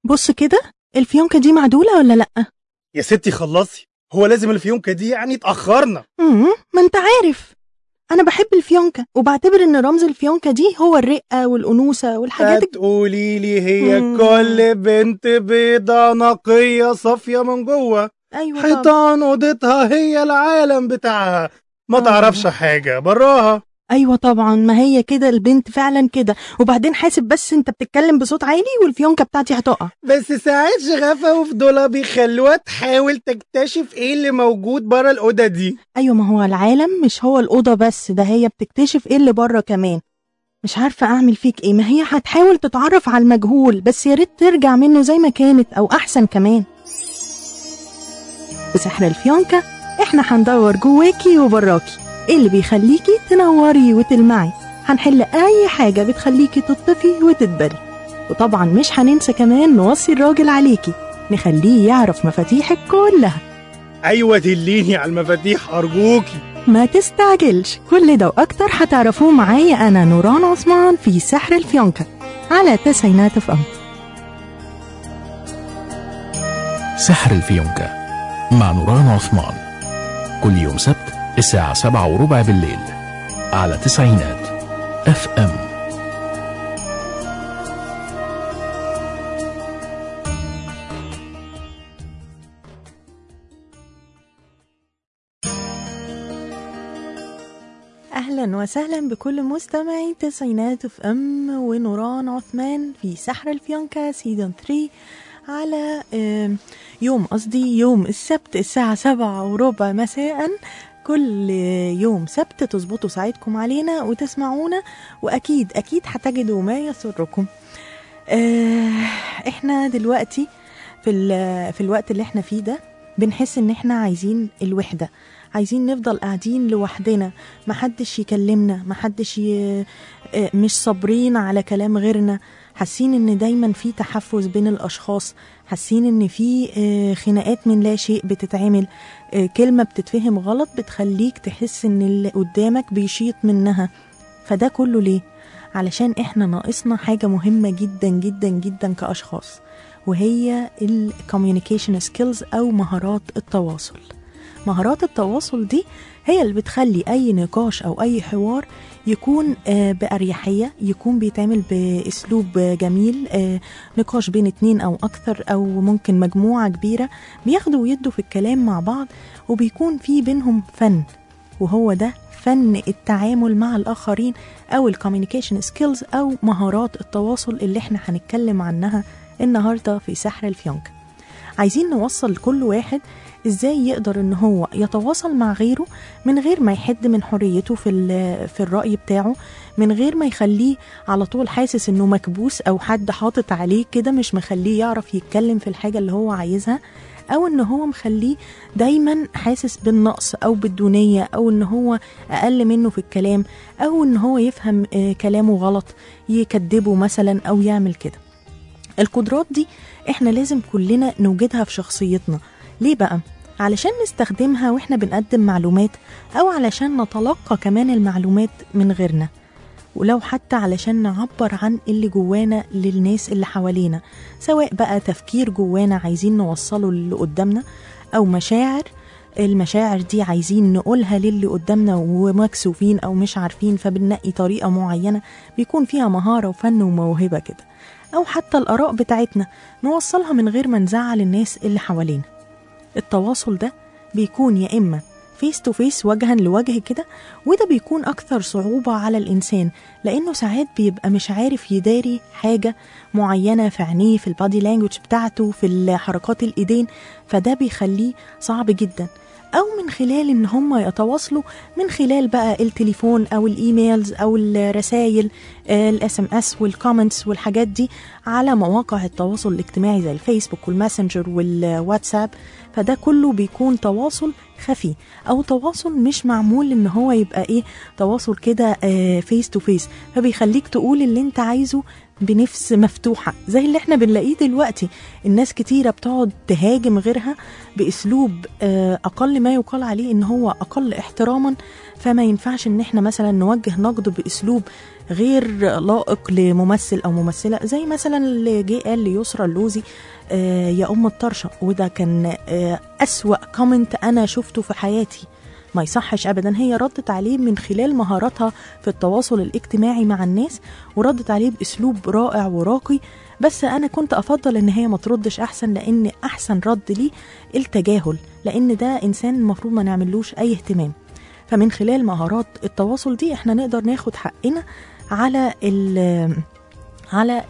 بص كده الفيونكة دي معدولة ولا لأ يا ستي خلصي هو لازم الفيونكة دي يعني اتأخرنا مم، ما انت عارف انا بحب الفيونكة وبعتبر ان رمز الفيونكة دي هو الرقة والأنوثة والحاجات الج- هتقولي لي هي مم. كل بنت بيضة نقية صافية من جوه ايوه طبعا. حيطان اوضتها هي العالم بتاعها ما آه. تعرفش حاجة براها ايوه طبعا ما هي كده البنت فعلا كده وبعدين حاسب بس انت بتتكلم بصوت عالي والفيونكة بتاعتي هتقع بس ساعات شغفة وفضولها بيخلوها تحاول تكتشف ايه اللي موجود برا الأوضة دي ايوه ما هو العالم مش هو الأوضة بس ده هي بتكتشف ايه اللي بره كمان مش عارفة أعمل فيك إيه ما هي هتحاول تتعرف على المجهول بس يا ريت ترجع منه زي ما كانت أو أحسن كمان بسحر الفيونكة إحنا هندور جواكي وبراكي إيه اللي بيخليكي تنوري وتلمعي هنحل أي حاجة بتخليكي تطفي وتدبري وطبعا مش هننسى كمان نوصي الراجل عليكي نخليه يعرف مفاتيحك كلها أيوة دليني على المفاتيح أرجوكي ما تستعجلش كل ده وأكتر هتعرفوه معايا أنا نوران عثمان في سحر الفيونكة على تسعينات اف ام سحر الفيونكة مع نوران عثمان كل يوم سبت الساعة سبعة وربع بالليل على تسعينات اف ام أهلا وسهلا بكل مستمعي تسعينات اف ام ونوران عثمان في سحر الفيونكة سيزون 3 على آم، يوم قصدي يوم السبت الساعة سبعة وربع مساء كل يوم سبت تظبطوا ساعتكم علينا وتسمعونا وأكيد أكيد هتجدوا ما يسركم آه، احنا دلوقتي في, ال- في الوقت اللي احنا فيه ده بنحس ان احنا عايزين الوحدة عايزين نفضل قاعدين لوحدنا محدش يكلمنا محدش ي... آه، مش صابرين على كلام غيرنا حاسين ان دايما في تحفز بين الاشخاص حاسين ان في آه، خناقات من لا شيء بتتعمل آه، كلمة بتتفهم غلط بتخليك تحس ان اللي قدامك بيشيط منها فده كله ليه علشان احنا ناقصنا حاجة مهمة جدا جدا جدا كأشخاص وهي ال communication skills أو مهارات التواصل مهارات التواصل دي هي اللي بتخلي أي نقاش أو أي حوار يكون آه، بأريحية يكون بيتعمل بأسلوب آه، جميل آه، نقاش بين اتنين أو أكثر أو ممكن مجموعة كبيرة بياخدوا ويدوا في الكلام مع بعض وبيكون في بينهم فن وهو ده فن التعامل مع الآخرين أو الكوميونيكيشن سكيلز أو مهارات التواصل اللي احنا هنتكلم عنها النهاردة في سحر الفيونكة عايزين نوصل لكل واحد ازاي يقدر ان هو يتواصل مع غيره من غير ما يحد من حريته في ال- في الرأي بتاعه من غير ما يخليه على طول حاسس انه مكبوس او حد حاطط عليه كده مش مخليه يعرف يتكلم في الحاجة اللي هو عايزها او ان هو مخليه دايما حاسس بالنقص او بالدونية او ان هو اقل منه في الكلام او ان هو يفهم آه، كلامه غلط يكذبه مثلا او يعمل كده القدرات دي احنا لازم كلنا نوجدها في شخصيتنا ليه بقى علشان نستخدمها واحنا بنقدم معلومات او علشان نتلقى كمان المعلومات من غيرنا ولو حتى علشان نعبر عن اللي جوانا للناس اللي حوالينا سواء بقى تفكير جوانا عايزين نوصله للي قدامنا او مشاعر المشاعر دي عايزين نقولها للي قدامنا ومكسوفين او مش عارفين فبننقي طريقة معينة بيكون فيها مهارة وفن وموهبة كده او حتى الاراء بتاعتنا نوصلها من غير ما نزعل الناس اللي حوالينا التواصل ده بيكون يا اما فيس تو فيس وجها لوجه كده وده بيكون اكثر صعوبة على الانسان لانه ساعات بيبقى مش عارف يداري حاجة معينة في عينيه في البادي لانجوج بتاعته في حركات الايدين فده بيخليه صعب جدا او من خلال ان هم يتواصلوا من خلال بقى التليفون او الايميلز او الرسائل الاس ام اس والكومنتس والحاجات دي على مواقع التواصل الاجتماعي زي الفيسبوك والماسنجر والواتساب فده كله بيكون تواصل خفي او تواصل مش معمول ان هو يبقى ايه تواصل كده فيس تو فيس فبيخليك تقول اللي انت عايزه بنفس مفتوحة زي اللي احنا بنلاقيه دلوقتي الناس كتيرة بتقعد تهاجم غيرها بأسلوب آه، أقل ما يقال عليه إن هو أقل احتراما فما ينفعش إن احنا مثلا نوجه نقد بأسلوب غير لائق لممثل او ممثله زي مثلا اللي جه قال ليسرى اللوزي آه يا ام الطرشه وده كان آه اسوا كومنت انا شفته في حياتي ما يصحش ابدا هي ردت عليه من خلال مهاراتها في التواصل الاجتماعي مع الناس وردت عليه باسلوب رائع وراقي بس انا كنت افضل ان هي ما تردش احسن لان احسن رد ليه التجاهل لان ده انسان المفروض ما نعملوش اي اهتمام فمن خلال مهارات التواصل دي احنا نقدر ناخد حقنا على ال على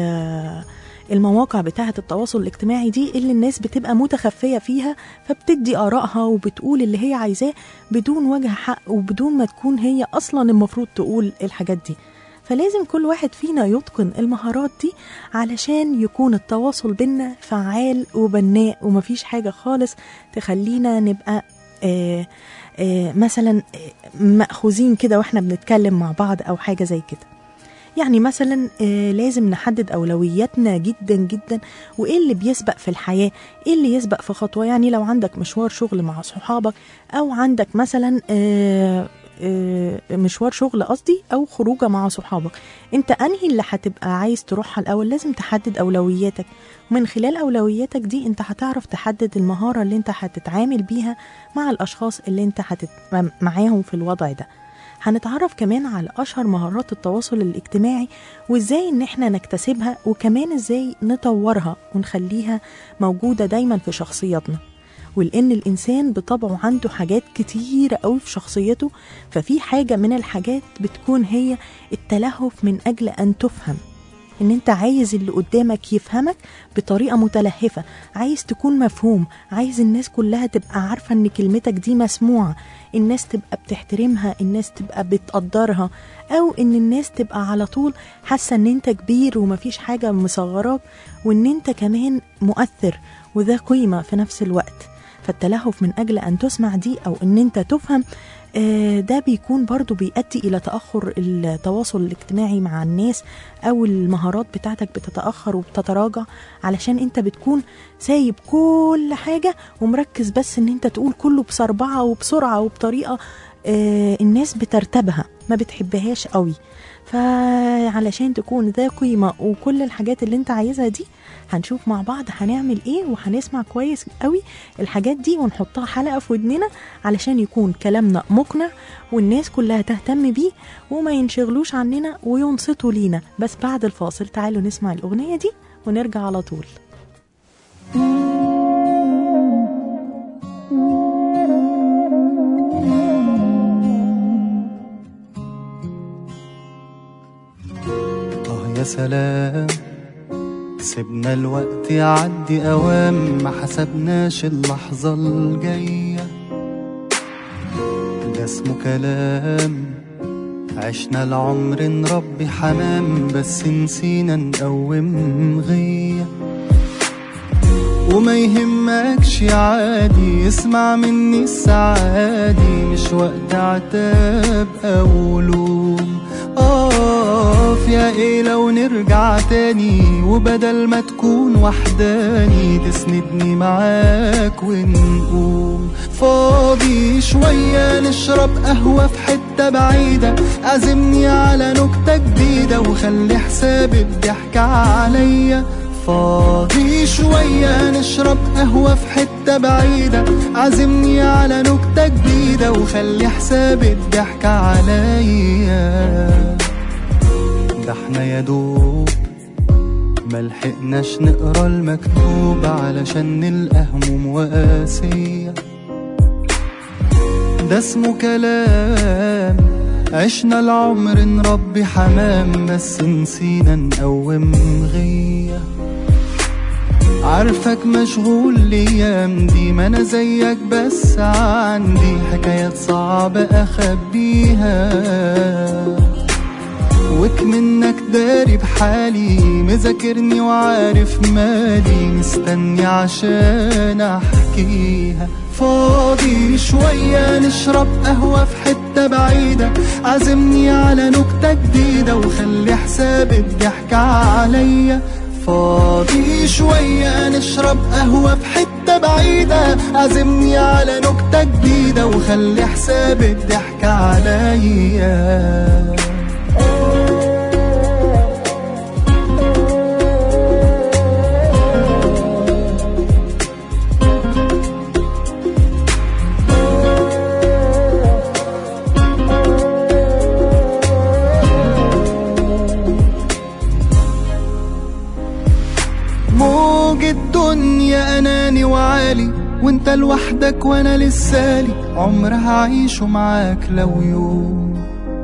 ال المواقع بتاعة التواصل الاجتماعي دي اللي الناس بتبقى متخفية فيها فبتدي آرائها وبتقول اللي هي عايزاه بدون وجه حق وبدون ما تكون هي أصلا المفروض تقول الحاجات دي فلازم كل واحد فينا يتقن المهارات دي علشان يكون التواصل بينا فعال وبناء ومفيش حاجة خالص تخلينا نبقى آه آه مثلا آه مأخوذين كده واحنا بنتكلم مع بعض أو حاجة زي كده يعني مثلا آه لازم نحدد أولوياتنا جدا جدا وإيه اللي بيسبق في الحياة إيه اللي يسبق في خطوة يعني لو عندك مشوار شغل مع صحابك أو عندك مثلا آه آه، مشوار شغل قصدي او خروجه مع صحابك انت انهي اللي هتبقى عايز تروحها الاول لازم تحدد اولوياتك ومن خلال اولوياتك دي انت هتعرف تحدد المهاره اللي انت هتتعامل بيها مع الاشخاص اللي انت هتت... معاهم في الوضع ده هنتعرف كمان على اشهر مهارات التواصل الاجتماعي وازاي ان احنا نكتسبها وكمان ازاي نطورها ونخليها موجوده دايما في شخصياتنا ولان الانسان بطبعه عنده حاجات كتيره قوي في شخصيته ففي حاجه من الحاجات بتكون هي التلهف من اجل ان تفهم ان انت عايز اللي قدامك يفهمك بطريقه متلهفه عايز تكون مفهوم عايز الناس كلها تبقى عارفه ان كلمتك دي مسموعه الناس تبقى بتحترمها الناس تبقى بتقدرها او ان الناس تبقى على طول حاسه ان انت كبير ومفيش حاجه مصغراك وان انت كمان مؤثر وده قيمه في نفس الوقت فالتلهف من أجل أن تسمع دي أو أن أنت تفهم آه، ده بيكون برضو بيؤدي إلى تأخر التواصل الاجتماعي مع الناس أو المهارات بتاعتك بتتأخر وبتتراجع علشان أنت بتكون سايب كل حاجة ومركز بس أن أنت تقول كله بسربعة وبسرعة وبطريقة آه، الناس بترتبها ما بتحبهاش قوي فعلشان تكون ذا قيمة وكل الحاجات اللي انت عايزها دي هنشوف مع بعض هنعمل ايه وهنسمع كويس قوي الحاجات دي ونحطها حلقة في ودننا علشان يكون كلامنا مقنع والناس كلها تهتم بيه وما ينشغلوش عننا وينصتوا لينا بس بعد الفاصل تعالوا نسمع الأغنية دي ونرجع على طول آه يا سلام سيبنا الوقت يعدي أوام ما حسبناش اللحظة الجاية ده اسمه كلام عشنا العمر نربي حمام بس نسينا نقوم غيه وما يهمكش عادي اسمع مني السعادي مش وقت عتاب او لوم اقف يا ايه لو نرجع تاني وبدل ما تكون وحداني تسندني معاك ونقوم فاضي شوية نشرب قهوة في حتة بعيدة عزمني على نكتة جديدة وخلي حساب الضحك عليا فاضي شوية نشرب قهوة في حتة بعيدة عزمني على نكتة جديدة وخلي حساب الضحك عليا ده احنا يا دوب ملحقناش نقرا المكتوب علشان نلقى هموم وقاسية ده اسمه كلام عشنا العمر نربي حمام بس نسينا نقوم غيه عارفك مشغول الايام دي ما انا زيك بس عندي حكايات صعبة اخبيها وك منك داري بحالي مذاكرني وعارف مالي مستني عشان احكيها فاضي شوية نشرب قهوة في حتة بعيدة عزمني على نكتة جديدة وخلي حساب الضحك عليا فاضي شوية نشرب قهوة في حتة بعيدة عزمني على نكتة جديدة وخلي حساب الضحك عليا وعالي وانت لوحدك وانا لسالي عمر هعيشه معاك لو يوم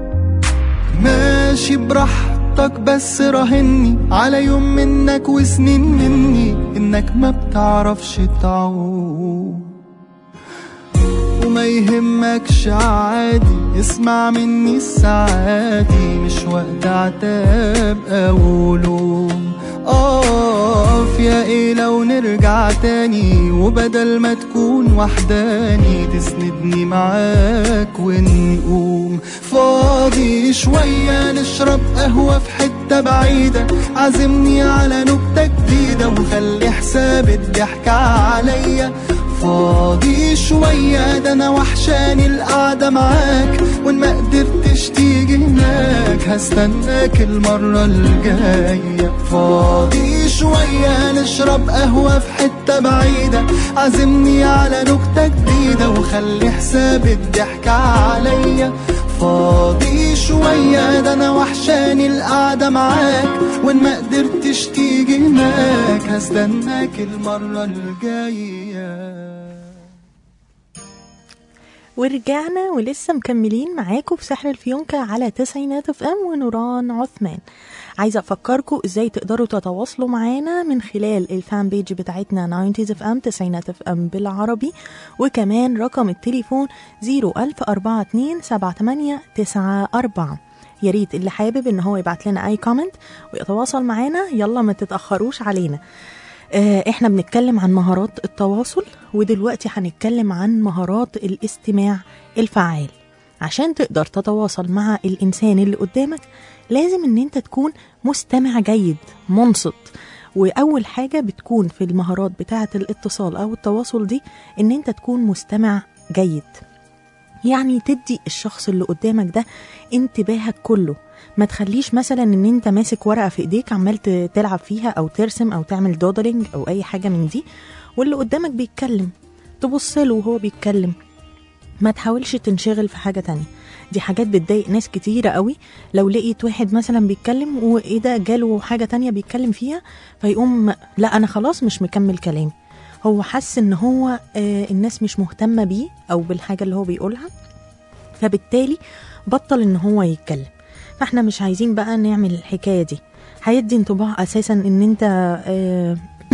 ماشي براحتك بس راهني على يوم منك وسنين مني انك ما بتعرفش تعوم وما يهمكش عادي اسمع مني السعادي مش وقت عتاب او لوم اقف يا ايه لو نرجع تاني وبدل ما تكون وحداني تسندني معاك ونقوم فاضي شوية نشرب قهوة في حتة بعيدة عزمني على نكتة جديدة وخلي حساب الضحكة عليا فاضي شوية ده أنا وحشاني القعدة معاك وإن ما قدرتش تيجي هناك هستناك المرة الجاية فاضي شوية نشرب قهوة في حتة بعيدة عزمني على نكتة جديدة وخلي حساب الضحكة عليا فاضي شوية ده أنا وحشاني القعدة معاك وإن ما قدرتش تيجي هناك هستناك المرة الجاية ورجعنا ولسه مكملين معاكم في سحر الفيونكة على تسعينات اف ام ونوران عثمان عايزة افكركم ازاي تقدروا تتواصلوا معانا من خلال الفان بيج بتاعتنا 90 اف ام تسعينات اف ام بالعربي وكمان رقم التليفون 010427894 يا ريت اللي حابب ان هو يبعت لنا اي كومنت ويتواصل معانا يلا ما تتاخروش علينا آه، احنا بنتكلم عن مهارات التواصل ودلوقتي هنتكلم عن مهارات الاستماع الفعال عشان تقدر تتواصل مع الانسان اللي قدامك لازم ان انت تكون مستمع جيد منصت واول حاجه بتكون في المهارات بتاعه الاتصال او التواصل دي ان انت تكون مستمع جيد يعني تدي الشخص اللي قدامك ده انتباهك كله ما تخليش مثلا ان انت ماسك ورقه في ايديك عمال ت- تلعب فيها او ترسم او تعمل دودلينج او اي حاجه من دي واللي قدامك بيتكلم تبص له وهو بيتكلم ما تحاولش تنشغل في حاجه تانية دي حاجات بتضايق ناس كتيرة قوي لو لقيت واحد مثلا بيتكلم وايه ده جاله حاجة تانية بيتكلم فيها فيقوم لا انا خلاص مش مكمل كلامي هو حس ان هو آه الناس مش مهتمة بيه او بالحاجة اللي هو بيقولها فبالتالي بطل ان هو يتكلم فاحنا مش عايزين بقى نعمل الحكايه دي هيدي انطباع اساسا ان انت آه،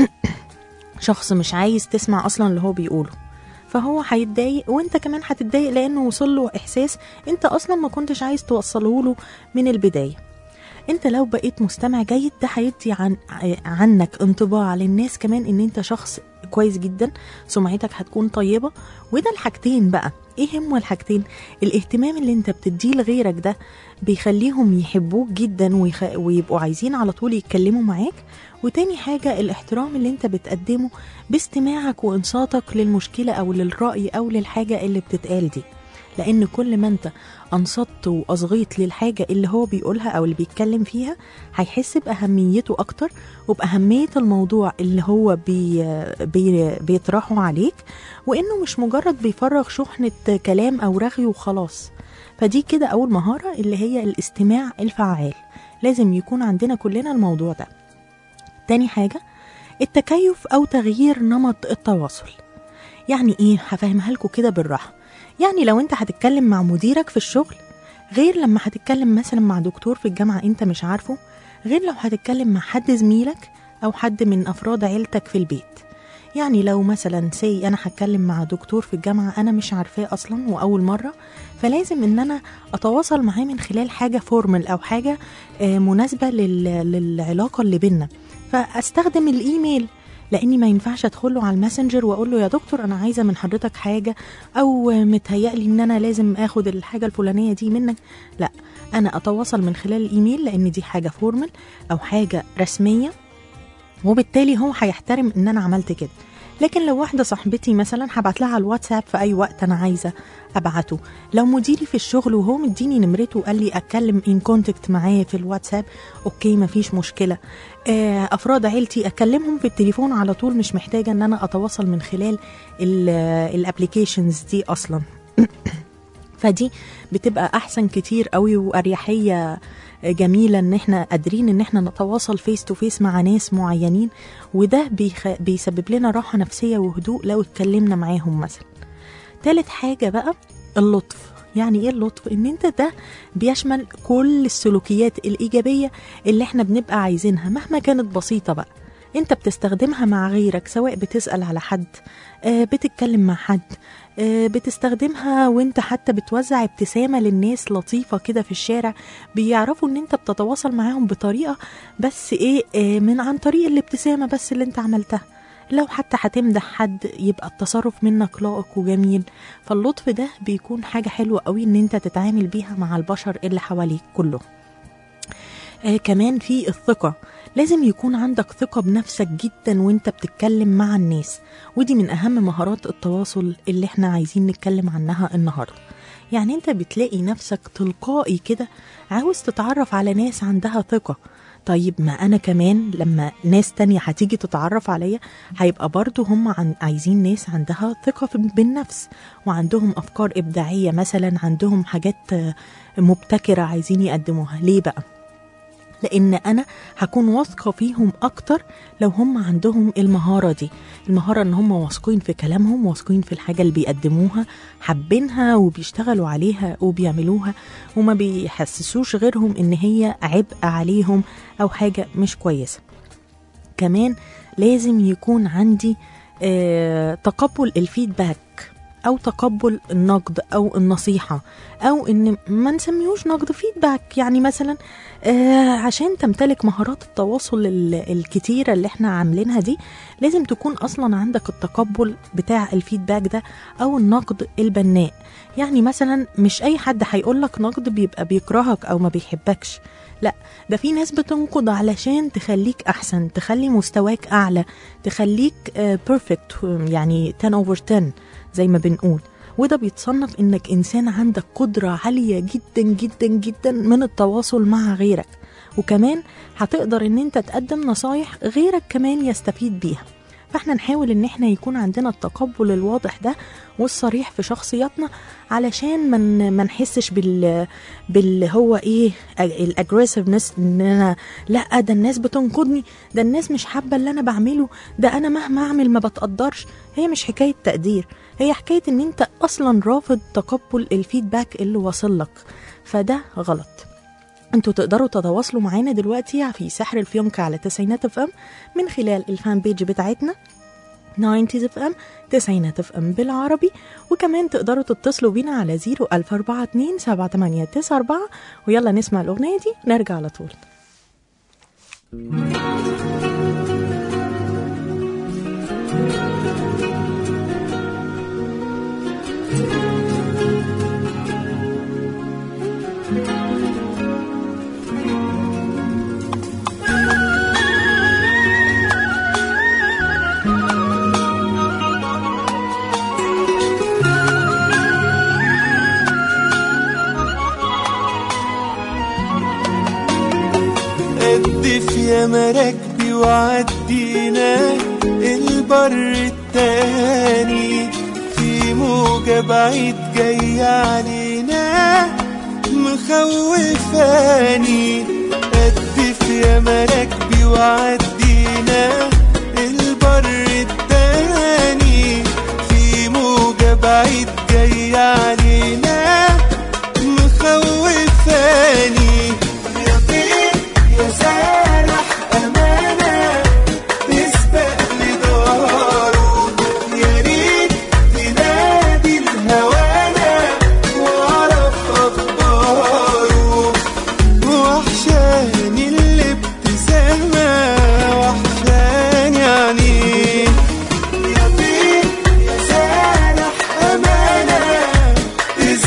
شخص مش عايز تسمع اصلا اللي هو بيقوله فهو هيتضايق وانت كمان هتتضايق لانه وصل له احساس انت اصلا ما كنتش عايز توصله له من البدايه انت لو بقيت مستمع جيد ده هيدي عن عنك انطباع للناس كمان ان انت شخص كويس جدا سمعتك هتكون طيبه وده الحاجتين بقى ايه هم الحاجتين الاهتمام اللي انت بتديه لغيرك ده بيخليهم يحبوك جدا ويخ... ويبقوا عايزين على طول يتكلموا معاك وتاني حاجة الاحترام اللي انت بتقدمه باستماعك وانصاتك للمشكلة او للرأي او للحاجة اللي بتتقال دي لان كل ما انت انصت واصغيت للحاجة اللي هو بيقولها او اللي بيتكلم فيها هيحس باهميته اكتر وباهمية الموضوع اللي هو بي بي بيطرحه عليك وانه مش مجرد بيفرغ شحنة كلام او رغي وخلاص فدي كده اول مهارة اللي هي الاستماع الفعال لازم يكون عندنا كلنا الموضوع ده تاني حاجة التكيف أو تغيير نمط التواصل يعني إيه هفهمها لكم كده بالراحة يعني لو أنت هتتكلم مع مديرك في الشغل غير لما هتتكلم مثلا مع دكتور في الجامعة أنت مش عارفه غير لو هتتكلم مع حد زميلك أو حد من أفراد عيلتك في البيت يعني لو مثلا سي انا هتكلم مع دكتور في الجامعه انا مش عارفاه اصلا واول مره فلازم ان انا اتواصل معاه من خلال حاجه فورمال او حاجه آه، مناسبه لل- للعلاقه اللي بينا فاستخدم الايميل لاني ما ينفعش ادخله على الماسنجر واقول له يا دكتور انا عايزه من حضرتك حاجه او متهيألي ان انا لازم اخد الحاجه الفلانيه دي منك لا انا اتواصل من خلال الايميل لان دي حاجه فورمال او حاجه رسميه وبالتالي هو هيحترم ان انا عملت كده لكن لو واحده صاحبتي مثلا هبعت لها على الواتساب في اي وقت انا عايزه ابعته لو مديري في الشغل وهو مديني نمرته وقال لي اتكلم ان كونتاكت معاه في الواتساب اوكي مفيش مشكله آه، افراد عيلتي اكلمهم في التليفون على طول مش محتاجه ان انا اتواصل من خلال الابلكيشنز دي اصلا فدي بتبقى احسن كتير قوي واريحيه جميلة ان احنا قادرين ان احنا نتواصل فيس تو فيس مع ناس معينين وده بيخ... بيسبب لنا راحة نفسية وهدوء لو اتكلمنا معاهم مثلا تالت حاجة بقى اللطف يعني ايه اللطف ان انت ده بيشمل كل السلوكيات الايجابية اللي احنا بنبقى عايزينها مهما كانت بسيطة بقى انت بتستخدمها مع غيرك سواء بتسأل على حد آه، بتتكلم مع حد آه، بتستخدمها وانت حتى بتوزع ابتسامة للناس لطيفة كده في الشارع بيعرفوا ان انت بتتواصل معاهم بطريقة بس ايه آه، من عن طريق الابتسامة بس اللي انت عملتها لو حتى هتمدح حد يبقى التصرف منك لائق وجميل فاللطف ده بيكون حاجة حلوة قوي ان انت تتعامل بيها مع البشر اللي حواليك كلهم آه كمان في الثقة لازم يكون عندك ثقة بنفسك جدا وانت بتتكلم مع الناس ودي من أهم مهارات التواصل اللي احنا عايزين نتكلم عنها النهاردة يعني انت بتلاقي نفسك تلقائي كده عاوز تتعرف على ناس عندها ثقة طيب ما أنا كمان لما ناس تانية هتيجي تتعرف عليا هيبقى برضو هم عن عايزين ناس عندها ثقة في- بالنفس وعندهم أفكار إبداعية مثلا عندهم حاجات آه، مبتكرة عايزين يقدموها ليه بقى؟ لان انا هكون واثقه فيهم اكتر لو هم عندهم المهاره دي المهاره ان هم واثقين في كلامهم واثقين في الحاجه اللي بيقدموها حابينها وبيشتغلوا عليها وبيعملوها وما بيحسسوش غيرهم ان هي عبء عليهم او حاجه مش كويسه كمان لازم يكون عندي آه تقبل الفيدباك او تقبل النقد او النصيحه او ان ما نسميهوش نقد فيدباك يعني مثلا آه عشان تمتلك مهارات التواصل ال- الكتيره اللي احنا عاملينها دي لازم تكون اصلا عندك التقبل بتاع الفيدباك ده او النقد البناء يعني مثلا مش اي حد هيقول لك نقد بيبقى بيكرهك او ما بيحبكش لا ده في ناس بتنقد علشان تخليك احسن تخلي مستواك اعلى تخليك بيرفكت يعني 10 over 10 زي ما بنقول وده بيتصنف انك انسان عندك قدرة عالية جدا جدا جدا من التواصل مع غيرك وكمان هتقدر ان انت تقدم نصايح غيرك كمان يستفيد بيها فاحنا نحاول ان احنا يكون عندنا التقبل الواضح ده والصريح في شخصياتنا علشان ما ما نحسش بال باللي هو ايه الاجريسيفنس ان انا لا ده الناس بتنقدني ده الناس مش حابه اللي انا بعمله ده انا مهما اعمل ما بتقدرش هي مش حكايه تقدير هي حكايه ان انت اصلا رافض تقبل الفيدباك اللي واصل لك فده غلط انتوا تقدروا تتواصلوا معانا دلوقتي في سحر الفيونكة على تسعينات اف ام من خلال الفان بيج بتاعتنا 90 اف ام تسعينات اف ام بالعربي وكمان تقدروا تتصلوا بينا على 00427 7894 ويلا نسمع الاغنيه دي نرجع على طول قدف يا مراكبي وعدينا البر التاني في موجة بعيد جاية علينا مخوفاني قدف يا مراكبي وعدينا البر التاني في موجة بعيد جاية علينا مخوفاني يا طير يا سارح أمانة تسبق لداره يا ريت تنادي الهوانا وأعرف أخباره وحشاني الابتسامة وحشاني عينيه يا طير يا سارح أمانة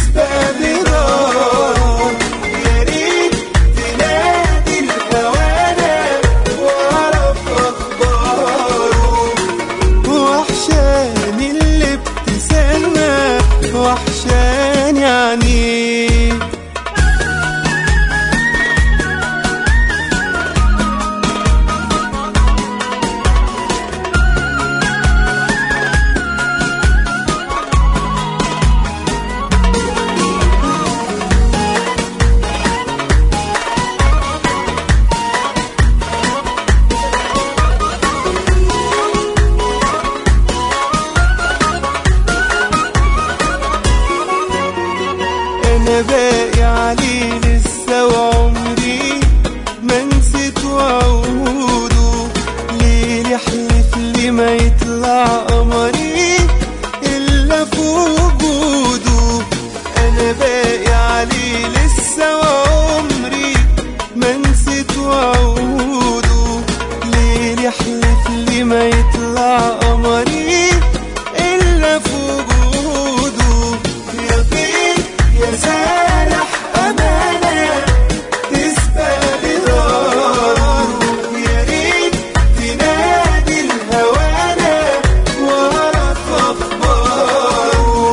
وعوده ليل يحلف لي ما يطلع قمري إلا في وجوده يا بيت يا سارح أمانة تسبق لداره يا ريت تنادي الهوانا وأعرف أخباره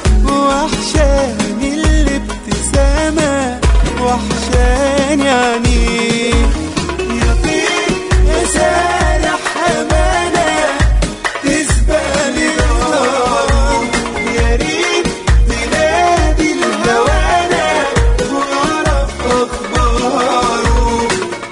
وحشاني الابتسامة وحشاني عينيه يا طير يا سارح أمانة تسبق لداره يا ريت تنادي الهوانا وأعرف أخباره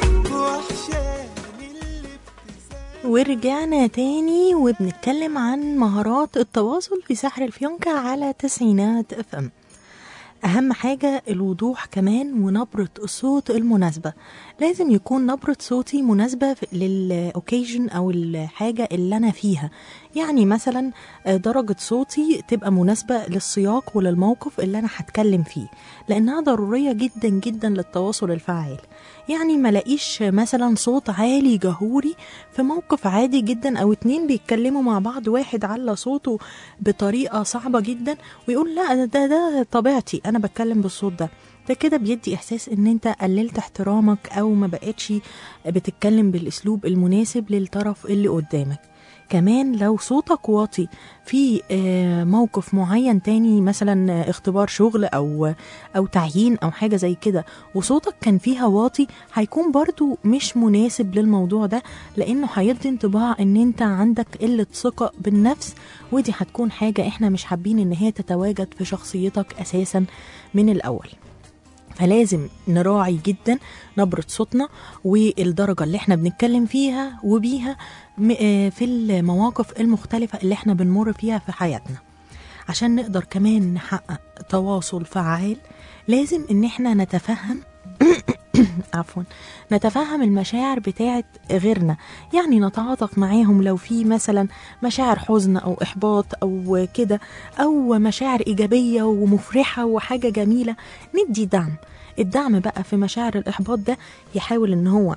وحشاني الابتسامة ورجعنا تاني وبنتكلم عن مهارات التواصل في سحر الفيونكة على تسعينات اف ام أهم حاجة الوضوح كمان ونبرة الصوت المناسبة لازم يكون نبرة صوتي مناسبة في- للأوكيجن أو الحاجة اللي أنا فيها يعني مثلا آه، درجة صوتي تبقى مناسبة للسياق وللموقف اللي أنا هتكلم فيه لأنها ضرورية جدا جدا للتواصل الفعال يعني ما لاقيش مثلا صوت عالي جهوري في موقف عادي جدا او اتنين بيتكلموا مع بعض واحد على صوته بطريقة صعبة جدا ويقول لا ده ده طبيعتي انا بتكلم بالصوت ده ده كده بيدي احساس ان انت قللت احترامك او ما بقتش بتتكلم بالاسلوب المناسب للطرف اللي قدامك كمان لو صوتك واطي في آه، موقف معين تاني مثلا آه، اختبار شغل او او تعيين او حاجه زي كده وصوتك كان فيها واطي هيكون برضو مش مناسب للموضوع ده لانه هيدي انطباع ان انت عندك قله ثقه بالنفس ودي هتكون حاجه احنا مش حابين ان هي تتواجد في شخصيتك اساسا من الاول فلازم نراعي جدا نبرة صوتنا والدرجة اللي احنا بنتكلم فيها وبيها م- آه في المواقف المختلفة اللي احنا بنمر فيها في حياتنا عشان نقدر كمان نحقق تواصل فعال لازم ان احنا نتفهم عفوا نتفهم المشاعر بتاعت غيرنا يعني نتعاطف معاهم لو في مثلا مشاعر حزن او احباط او كده او مشاعر ايجابيه ومفرحه وحاجه جميله ندي دعم الدعم بقى في مشاعر الاحباط ده يحاول ان هو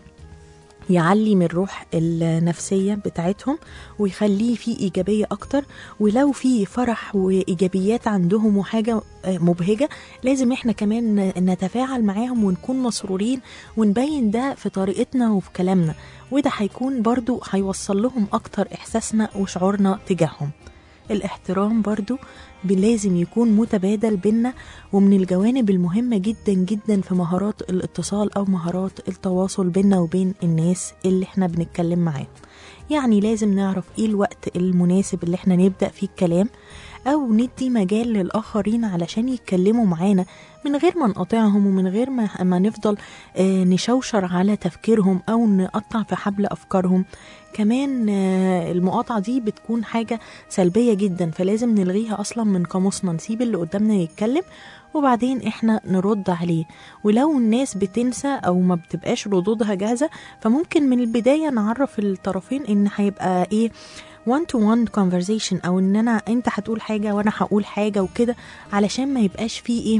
يعلي من روح النفسية بتاعتهم ويخليه في إيجابية أكتر ولو في فرح وإيجابيات عندهم وحاجة آه، مبهجة لازم إحنا كمان ن- نتفاعل معاهم ونكون مسرورين ونبين ده في طريقتنا وفي كلامنا وده هيكون برضو هيوصل لهم أكتر إحساسنا وشعورنا تجاههم الاحترام برضو ب- لازم يكون متبادل بينا ومن الجوانب المهمة جدا جدا في مهارات الاتصال أو مهارات التواصل بينا وبين الناس اللي احنا بنتكلم معاهم يعني لازم نعرف ايه الوقت المناسب اللي احنا نبدأ فيه الكلام أو ندي مجال للآخرين علشان يتكلموا معانا من غير ما نقاطعهم ومن غير ما, ما نفضل آه، نشوشر على تفكيرهم أو نقطع في حبل أفكارهم كمان آه، المقاطعة دي بتكون حاجة سلبية جدا فلازم نلغيها أصلا من قاموسنا نسيب اللي قدامنا يتكلم وبعدين احنا نرد عليه ولو الناس بتنسى او ما بتبقاش ردودها جاهزة فممكن من البداية نعرف الطرفين ان هيبقى ايه one to one conversation او ان انا انت هتقول حاجة وانا هقول حاجة وكده علشان ما يبقاش فيه ايه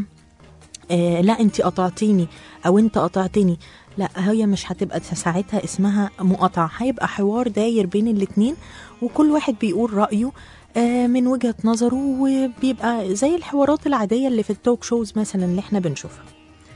آه لا انت قطعتيني او انت قطعتني لا هي مش هتبقى ساعتها اسمها مقاطعة هيبقى حوار داير بين الاتنين وكل واحد بيقول رأيه آه من وجهة نظره وبيبقى زي الحوارات العادية اللي في التوك شوز مثلا اللي احنا بنشوفها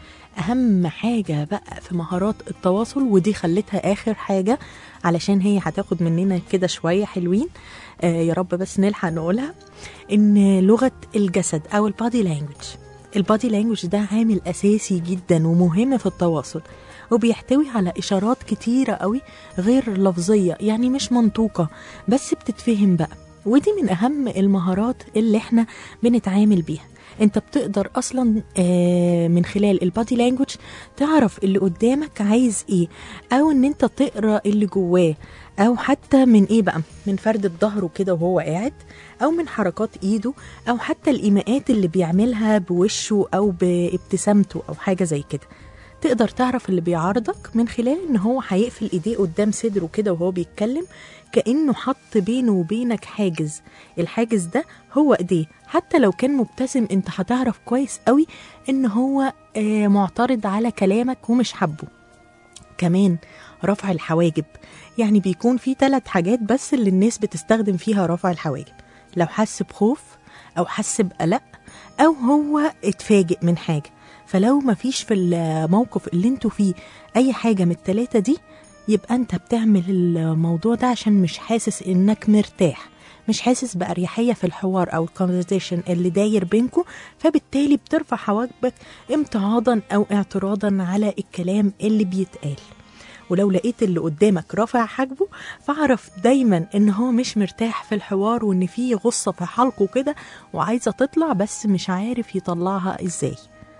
اهم حاجة بقى في مهارات التواصل ودي خليتها اخر حاجة علشان هي هتاخد مننا كده شوية حلوين آه يا رب بس نلحق نقولها ان لغة الجسد او البادي لانجوج البادي لانجوج ده عامل اساسي جدا ومهم في التواصل وبيحتوي على اشارات كتيرة قوي غير لفظية يعني مش منطوقة بس بتتفهم بقى ودي من اهم المهارات اللي احنا بنتعامل بيها انت بتقدر اصلا آه، من خلال البادي لانجوج تعرف اللي قدامك عايز ايه او ان انت تقرا اللي جواه او حتى من ايه بقى من فردة ظهره كده وهو قاعد او من حركات ايده او حتى الايماءات اللي بيعملها بوشه او بابتسامته او حاجه زي كده تقدر تعرف اللي بيعارضك من خلال ان هو هيقفل ايديه قدام صدره كده وهو بيتكلم كانه حط بينه وبينك حاجز الحاجز ده هو ايديه حتى لو كان مبتسم انت هتعرف كويس قوي ان هو آه، معترض على كلامك ومش حبه كمان رفع الحواجب يعني بيكون في ثلاث حاجات بس اللي الناس بتستخدم فيها رفع الحواجب لو حس بخوف أو حس بقلق أو هو اتفاجئ من حاجة فلو مفيش في الموقف اللي انتوا فيه أي حاجة من التلاتة دي يبقى انت بتعمل الموضوع ده عشان مش حاسس انك مرتاح مش حاسس بأريحية في الحوار أو الكونفرزيشن اللي داير بينكم فبالتالي بترفع حواجبك امتعاضا أو اعتراضا على الكلام اللي بيتقال ولو لقيت اللي قدامك رافع حاجبه فاعرف دايما ان هو مش مرتاح في الحوار وان في غصة في حلقه كده وعايزة تطلع بس مش عارف يطلعها ازاي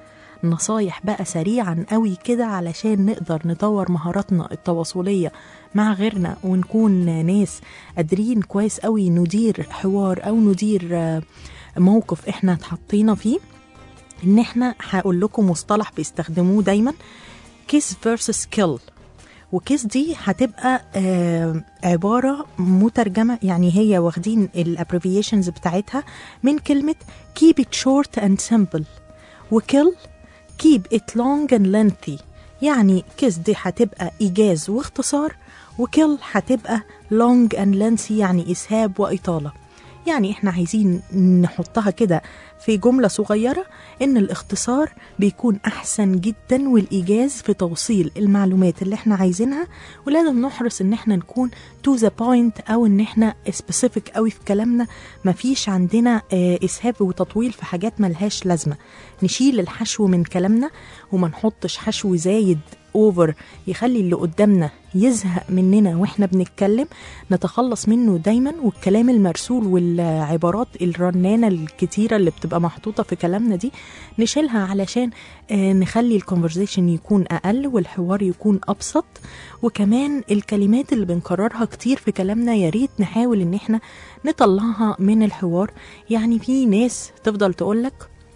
نصايح بقى سريعا قوي كده علشان نقدر نطور مهاراتنا التواصلية مع غيرنا ونكون ناس قادرين كويس قوي ندير حوار او ندير آه، موقف احنا اتحطينا فيه ان احنا هقول لكم مصطلح بيستخدموه دايما كيس فيرسس كيل وكيس دي هتبقى آه عبارة مترجمة يعني هي واخدين الابريفيشنز بتاعتها من كلمة keep it short and simple وكيل keep it long and lengthy يعني كيس دي هتبقى إيجاز واختصار وكيل هتبقى long and lengthy يعني إسهاب وإطالة يعني احنا عايزين نحطها كده في جملة صغيرة ان الاختصار بيكون احسن جدا والايجاز في توصيل المعلومات اللي احنا عايزينها ولازم نحرص ان احنا نكون to the point او ان احنا specific قوي في كلامنا مفيش عندنا آه، اسهاب وتطويل في حاجات ملهاش لازمة نشيل الحشو من كلامنا وما نحطش حشو زايد اوفر يخلي اللي قدامنا يزهق مننا واحنا بنتكلم نتخلص منه دايما والكلام المرسول والعبارات الرنانه الكتيره اللي بتبقى محطوطه في كلامنا دي نشيلها علشان آه، نخلي الكونفرزيشن يكون اقل والحوار يكون ابسط وكمان الكلمات اللي بنكررها كتير في كلامنا يا ريت نحاول ان احنا نطلعها من الحوار يعني في ناس تفضل تقولك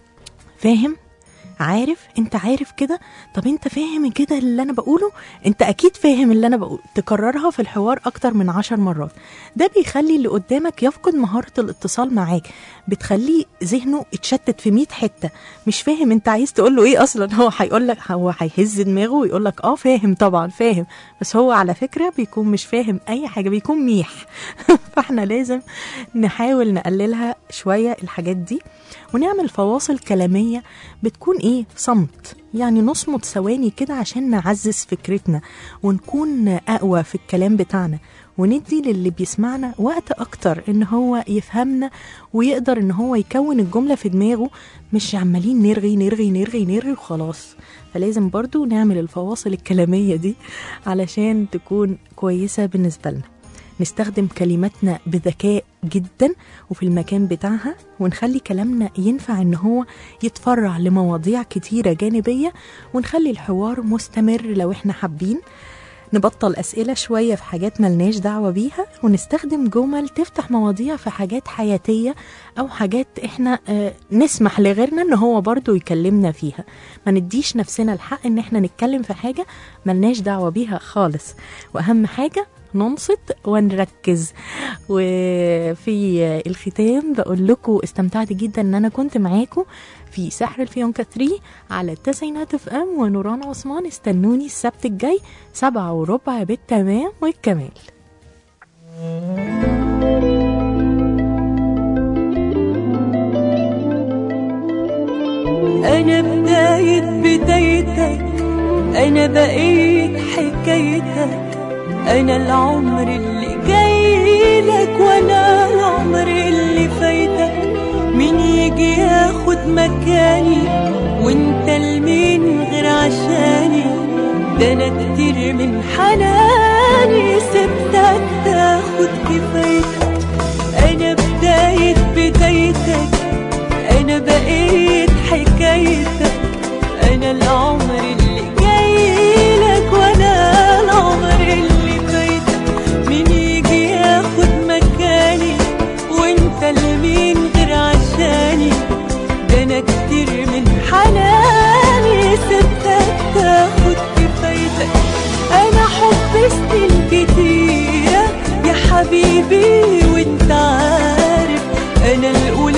فاهم عارف انت عارف كده طب انت فاهم كده اللي انا بقوله انت اكيد فاهم اللي انا بقوله تكررها في الحوار اكتر من عشر مرات ده بيخلي اللي قدامك يفقد مهارة الاتصال معاك بتخليه ذهنه اتشتت في 100 حتة مش فاهم انت عايز تقول له ايه اصلا هو هيقول لك هو هيهز دماغه ويقول لك اه فاهم طبعا فاهم بس هو على فكرة بيكون مش فاهم اي حاجة بيكون ميح فاحنا لازم نحاول نقللها شوية الحاجات دي ونعمل فواصل كلامية بتكون ايه صمت يعني نصمت ثواني كده عشان نعزز فكرتنا ونكون اقوى في الكلام بتاعنا وندي للي بيسمعنا وقت اكتر ان هو يفهمنا ويقدر ان هو يكون الجملة في دماغه مش عمالين نرغي نرغي نرغي نرغي وخلاص فلازم برضو نعمل الفواصل الكلامية دي علشان تكون كويسة بالنسبة لنا نستخدم كلماتنا بذكاء جدا وفي المكان بتاعها ونخلي كلامنا ينفع ان هو يتفرع لمواضيع كتيرة جانبية ونخلي الحوار مستمر لو احنا حابين نبطل أسئلة شوية في حاجات ملناش دعوة بيها ونستخدم جمل تفتح مواضيع في حاجات حياتية أو حاجات إحنا آه، نسمح لغيرنا إن هو برضو يكلمنا فيها ما نديش نفسنا الحق إن إحنا نتكلم في حاجة ملناش دعوة بيها خالص وأهم حاجة ننصت ونركز وفي الختام بقول لكم استمتعت جدا ان انا كنت معاكم في سحر الفيونكة 3 على التسعينات اف ام ونوران عثمان استنوني السبت الجاي سبعة وربع بالتمام والكمال أنا بداية بدايتك أنا بقيت حكايتك أنا العمر اللي جاي لك وأنا العمر اللي فايتك مين يجي ياخد مكاني وانت لمين غير عشاني ده أنا كتير من حناني سبتك تاخد كفايتك أنا بداية بدايتك أنا بقيت حكايتك أنا العمر اللي جاي لك وأنا العمر اللي فايتك مين يجي ياخد مكاني وأنت لمين غير عشاني ده أنا كتير من حناني سبتك تاخد كفايتك أنا حب سنين كتيرة يا حبيبي وأنت عارف أنا الأولى